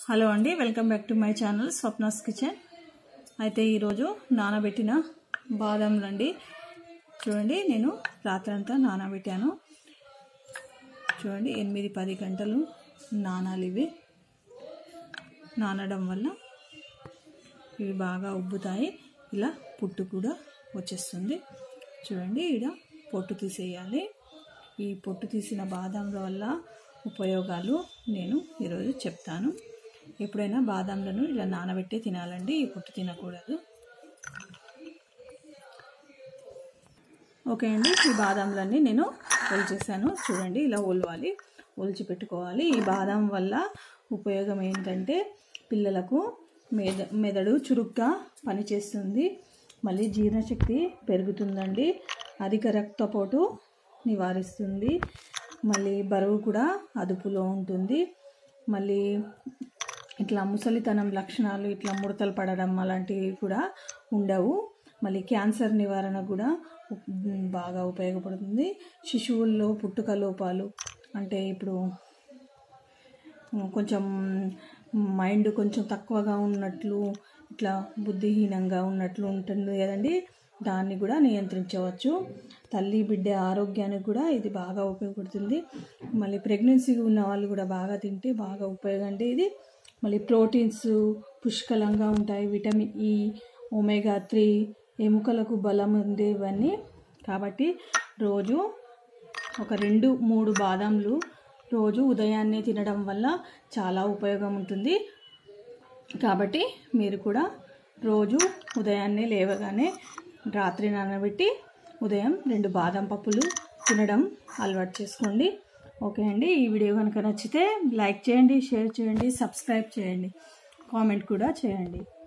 hello అండి welcome back to my channel Swapna's kitchen అయితే ఈరోజు నానబెట్టిన బాదంలు అండి చూడండి నేను రాత్రంతా నానబెట్టాను చూడండి ఎనిమిది పది గంటలు నానాలి ఇవి నానడం వల్ల ఇవి బాగా ఉబ్బుతాయి ఇలా పుట్టు కూడా వచ్చేస్తుంది చూడండి ఇక్కడ పొట్టు తీసేయాలి ఈ పొట్టు తీసిన బాదంల వల్ల ఉపయోగాలు నేను ఈరోజు చెప్తాను ఎప్పుడైనా బాదంలను ఇలా నానబెట్టి తినాలండి ఈ పొట్టు తినకూడదు ఓకే అండి ఈ బాదంలన్నీ నేను ఒలిచేసాను చూడండి ఇలా ఒలవాలి ఒలిచి పెట్టుకోవాలి ఈ బాదం వల్ల ఉపయోగం ఏంటంటే పిల్లలకు మెద మెదడు చురుగ్గా పనిచేస్తుంది మళ్ళీ జీర్ణశక్తి పెరుగుతుందండి అధిక రక్తపోటు నివారిస్తుంది మళ్ళీ బరువు కూడా అదుపులో ఉంటుంది మళ్ళీ ఇట్లా ముసలితనం లక్షణాలు ఇట్లా ముడతలు పడడం అలాంటివి కూడా ఉండవు మళ్ళీ క్యాన్సర్ నివారణ కూడా బాగా ఉపయోగపడుతుంది శిశువుల్లో పుట్టుక లోపాలు అంటే ఇప్పుడు కొంచెం మైండ్ కొంచెం తక్కువగా ఉన్నట్లు ఇట్లా బుద్ధిహీనంగా ఉన్నట్లు ఉంటుంది కదండి దాన్ని కూడా నియంత్రించవచ్చు తల్లి బిడ్డ ఆరోగ్యానికి కూడా ఇది బాగా ఉపయోగపడుతుంది మళ్ళీ ప్రెగ్నెన్సీ ఉన్న వాళ్ళు కూడా బాగా తింటే బాగా ఉపయోగం అంటే ఇది మళ్ళీ ప్రోటీన్స్ పుష్కలంగా ఉంటాయి విటమిన్ ఈ ఒమేగా త్రీ ఎముకలకు బలం ఉండేవన్నీ కాబట్టి రోజు ఒక రెండు మూడు బాదంలు రోజు ఉదయాన్నే తినడం వల్ల చాలా ఉపయోగం ఉంటుంది కాబట్టి మీరు కూడా రోజు ఉదయాన్నే లేవగానే రాత్రి నానబెట్టి ఉదయం రెండు బాదం పప్పులు తినడం అలవాటు చేసుకోండి ఓకే అండి ఈ వీడియో కనుక నచ్చితే లైక్ చేయండి షేర్ చేయండి సబ్స్క్రైబ్ చేయండి కామెంట్ కూడా చేయండి